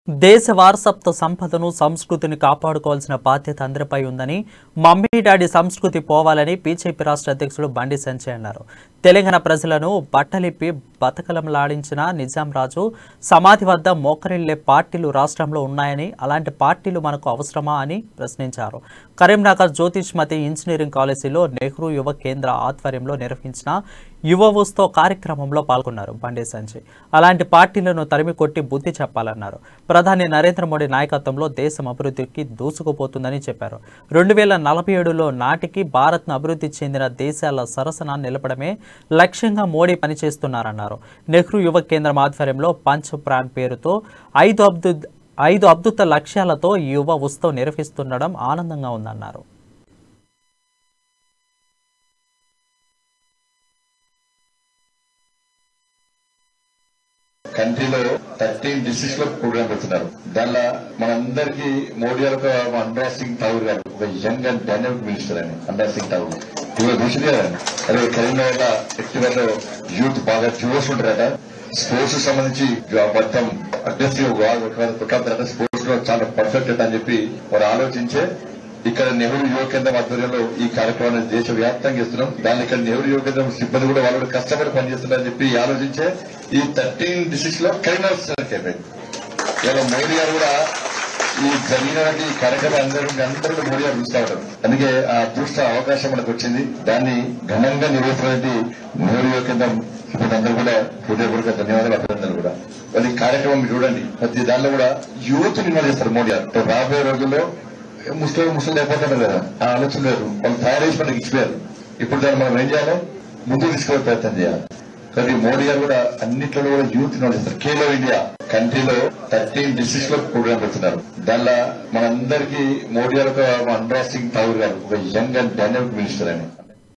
దేశ వారసత్వ సంపదను సంస్కృతిని కాపాడుకోవాల్సిన బాధ్యత అందరిపై ఉందని మమ్మీ డాడీ సంస్కృతి పోవాలని బీజేపీ రాష్ట్ర అధ్యక్షుడు బండి సంజయ్ అన్నారు తెలంగాణ ప్రజలను బట్టలిప్పి బతకలంలాడించిన నిజాం రాజు సమాధి వద్ద మోకరిల్లే పార్టీలు రాష్ట్రంలో ఉన్నాయని అలాంటి పార్టీలు మనకు అవసరమా అని ప్రశ్నించారు కరీంనగర్ జ్యోతిష్మతి ఇంజనీరింగ్ కాలేజీలో నెహ్రూ యువ కేంద్ర ఆధ్వర్యంలో నిర్వహించిన యువ ఉత్సవ కార్యక్రమంలో పాల్గొన్నారు బండి సంజయ్ అలాంటి పార్టీలను తరిమి కొట్టి బుద్ధి చెప్పాలన్నారు ప్రధాని నరేంద్ర మోడీ నాయకత్వంలో దేశం అభివృద్ధికి దూసుకుపోతుందని చెప్పారు రెండు వేల నలభై ఏడులో నాటికి భారత్ను అభివృద్ధి చెందిన దేశాల సరసన నిలపడమే లక్ష్యంగా మోడీ పనిచేస్తున్నారన్నారు నెహ్రూ యువ కేంద్రం ఆధ్వర్యంలో పంచ్ ప్రాణ్ పేరుతో ఐదు అబ్దు ఐదు అద్భుత లక్ష్యాలతో ఈ యువ ఉత్సవం నిర్వహిస్తుండడం ఆనందంగా ఉందన్నారు కంట్రీలో థర్టీన్ డిస్ట్రిక్ట్స్ లో ప్రోగ్రామ్ పెడుతున్నారు దానిలో మనందరికీ మోడీ గారు ఒక అనురాగ్ సింగ్ ఠాగూర్ గారు ఒక యంగ్ అండ్ డైనమిక్ మినిస్టర్ అని అనురాగ్ సింగ్ ఠాగూర్ ఇవాళ చూసింది కదా అదే కరీంనగర్ ఎక్టివర్ యూత్ బాగా జోష్ ఉంటారట స్పోర్ట్స్ సంబంధించి మొత్తం అగ్రెసివ్ స్పోర్ట్స్ లో చాలా పర్ఫెక్ట్ అని చెప్పి వారు ఆలోచించే ఇక్కడ నెహ్రూ యువ కేంద్రం ఆధ్వర్యంలో ఈ కార్యక్రమాన్ని దేశవ్యాప్తంగా ఇస్తున్నాం దాన్ని ఇక్కడ నెహ్రూ యువ కేంద్రం సిబ్బంది కూడా వాళ్ళు కూడా కష్టపడి పనిచేస్తున్నారని చెప్పి ఆలోచించే ఈ థర్టీన్ డిస్ట్రిక్ట్స్ లో కరీంనగర్ క్యాబినెట్ ఇలా మోడీ గారు కూడా ఈ జరిగినటువంటి ఈ కార్యక్రమం అందరూ అందరూ కూడా మోడీ గారు చూస్తా ఉంటారు అందుకే ఆ అదృష్ట అవకాశం మనకు వచ్చింది దాన్ని ఘనంగా నిర్వహిస్తున్నటువంటి నెహ్రూ యువ కేంద్రం ఇప్పుడు అందరూ కూడా హృదయపూర్వక ధన్యవాదాలు అభినందనలు కూడా వాళ్ళు ఈ కార్యక్రమం మీరు చూడండి ప్రతి దానిలో కూడా యూత్ ఇన్వాల్వ్ చేస్తారు మోడీ గారు ఇప్పుడు రాబోయే రోజుల్లో ముస్లిం ముస్లిం అయిపోతున్నారు కదా ఆ ఆలోచన లేదు వాళ్ళు తయారు చేసి మనకి ఇచ్చిపోయారు ఇప్పుడు దాన్ని మనం ఏం చేయాలి ముందుకు తీసుకునే ప్రయత్నం చేయాలి కానీ మోడీ గారు కూడా అన్నింటిలో కూడా యూత్ చేస్తారు ఖేలో ఇండియా కంట్రీలో థర్టీన్ డిస్ట్రిక్ట్స్ లో ప్రోగ్రామ్ పెడుతున్నారు దానిలో మనందరికీ మోడీ గారు ఒక అనురాగ్ సింగ్ ఠాగూర్ గారు ఒక యంగ్ అండ్ డైనమిక్ మినిస్టర్ అని